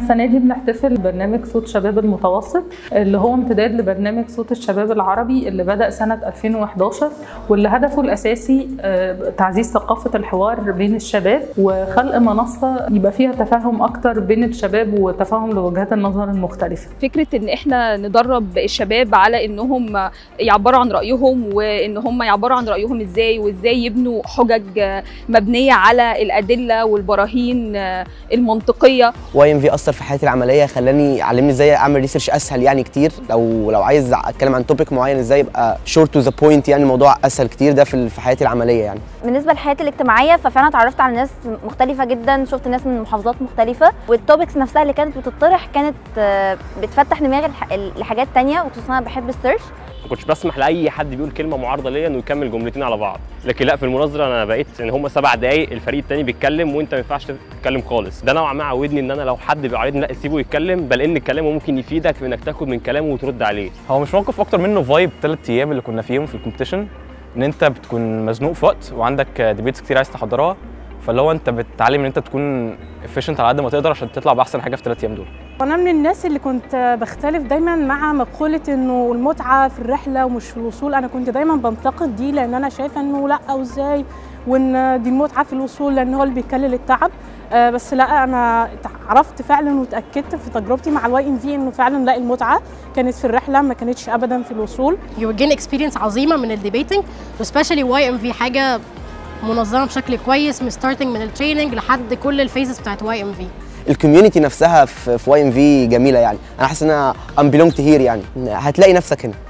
السنة دي بنحتفل برنامج صوت شباب المتوسط اللي هو امتداد لبرنامج صوت الشباب العربي اللي بدأ سنة 2011 واللي هدفه الأساسي آه، تعزيز ثقافة الحوار بين الشباب وخلق منصة يبقى فيها تفاهم أكتر بين الشباب وتفاهم لوجهات النظر المختلفة فكره ان احنا ندرب الشباب على انهم يعبروا عن رايهم وان هم يعبروا عن رايهم ازاي وازاي يبنوا حجج مبنيه على الادله والبراهين المنطقيه واي ام في اثر في حياتي العمليه خلاني علمني ازاي اعمل ريسيرش اسهل يعني كتير لو لو عايز اتكلم عن توبيك معين ازاي يبقى شورت تو ذا بوينت يعني الموضوع اسهل كتير ده في في حياتي العمليه يعني بالنسبه لحياتي الاجتماعيه ففعلا اتعرفت على ناس مختلفه جدا شفت ناس من محافظات مختلفه والتوبكس نفسها اللي كانت بتطرح كانت آه، بتفتح دماغي لح- لحاجات تانية وخصوصا انا بحب السيرش ما كنتش بسمح لاي حد بيقول كلمه معارضه ليا انه يكمل جملتين على بعض لكن لا في المناظره انا بقيت ان هم سبع دقائق الفريق التاني بيتكلم وانت ما ينفعش تتكلم خالص ده نوعا ما عودني ان انا لو حد بيعارضني لا سيبه يتكلم بل ان كلامه ممكن يفيدك في انك تاخد من كلامه وترد عليه هو مش موقف اكتر منه فايب ثلاث ايام اللي كنا فيهم في الكومبيتيشن ان انت بتكون مزنوق في وقت وعندك ديبيتس كتير عايز تحضرها فاللي هو انت بتتعلم ان انت تكون efficient على قد ما تقدر عشان تطلع باحسن حاجه في الثلاث ايام دول أنا من الناس اللي كنت بختلف دايما مع مقولة إنه المتعة في الرحلة ومش في الوصول، أنا كنت دايما بنتقد دي لأن أنا شايفة إنه لأ وإزاي وإن دي المتعة في الوصول لأن هو اللي بيكلل التعب، آه، بس لا أنا عرفت فعلا وتأكدت في تجربتي مع الواي إن في إنه فعلا لا المتعة كانت في الرحلة ما كانتش أبدا في الوصول. you will gain experience عظيمه من الديبيتنج وسبيشالي واي ام في حاجه منظمه بشكل كويس من ستارتنج من التريننج لحد كل الفيزز بتاعت واي ام في الكوميونتي نفسها في في واي ام في جميله يعني انا حاسس ان انا ام بيلونج هير يعني هتلاقي نفسك هنا